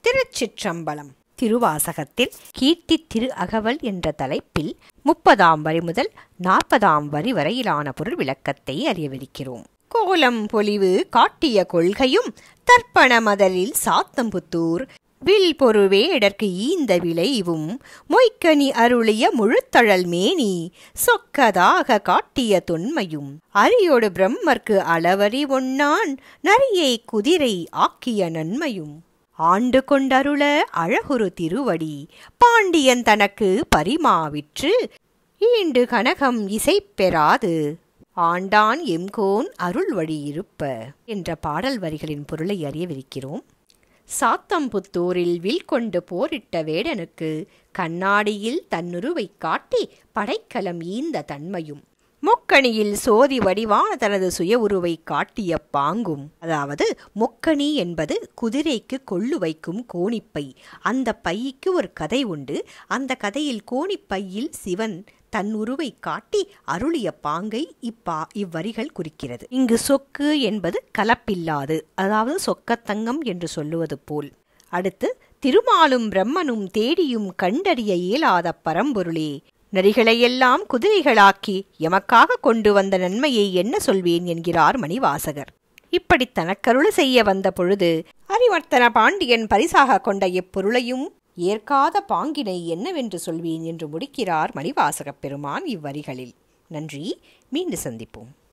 திருச்சிற்றம்பலம் திருவாசகத்தில் கீர்த்தி திரு அகவல் என்ற தலைப்பில் முப்பதாம் வரி முதல் நாற்பதாம் வரி வரையிலான பொருள் விளக்கத்தை அறியவிருக்கிறோம் கோலம் பொலிவு காட்டிய கொள்கையும் தர்ப்பண மதலில் சாத்தம்புத்தூர் வில் பொருவேடற்கு ஈந்த விளைவும் மொய்க்கனி அருளிய முழுத்தழல் மேனி சொக்கதாக காட்டிய தொன்மையும் அரியோடு பிரம்மர்க்கு அளவறி ஒன்னான் நரியை குதிரை ஆக்கிய நன்மையும் ஆண்டு கொண்டருள அழகுரு திருவடி பாண்டியன் தனக்கு பரிமாவிற்று ஈண்டு கனகம் இசை பெறாது ஆண்டான் எம்கோன் அருள் வழி இருப்ப என்ற பாடல் வரிகளின் பொருளை அறியவிருக்கிறோம் சாத்தம்புத்தூரில் வில் கொண்டு போரிட்ட வேடனுக்கு கண்ணாடியில் தன்னுருவை காட்டி படைக்கலம் ஈந்த தன்மையும் மொக்கணியில் சோதி வடிவான தனது சுய உருவை காட்டிய பாங்கும் அதாவது மொக்கணி என்பது குதிரைக்கு கொள்ளு வைக்கும் கோணிப்பை அந்த பைக்கு ஒரு கதை உண்டு அந்த கதையில் கோணிப்பையில் சிவன் தன் உருவை காட்டி அருளிய பாங்கை இப்பா இவ்வரிகள் குறிக்கிறது இங்கு சொக்கு என்பது கலப்பில்லாது அதாவது சொக்கத்தங்கம் என்று சொல்லுவது போல் அடுத்து திருமாலும் பிரம்மனும் தேடியும் கண்டறிய இயலாத பரம்பொருளே நரிகளையெல்லாம் குதிரைகளாக்கி எமக்காக கொண்டு வந்த நன்மையை என்ன சொல்வேன் என்கிறார் மணிவாசகர் இப்படி தனக்கருள் செய்ய வந்த பொழுது அறிவர்த்தன பாண்டியன் பரிசாக கொண்ட எப்பொருளையும் ஏற்காத பாங்கினை என்னவென்று சொல்வேன் என்று முடிக்கிறார் மணிவாசகப் பெருமான் இவ்வரிகளில் நன்றி மீண்டும் சந்திப்போம்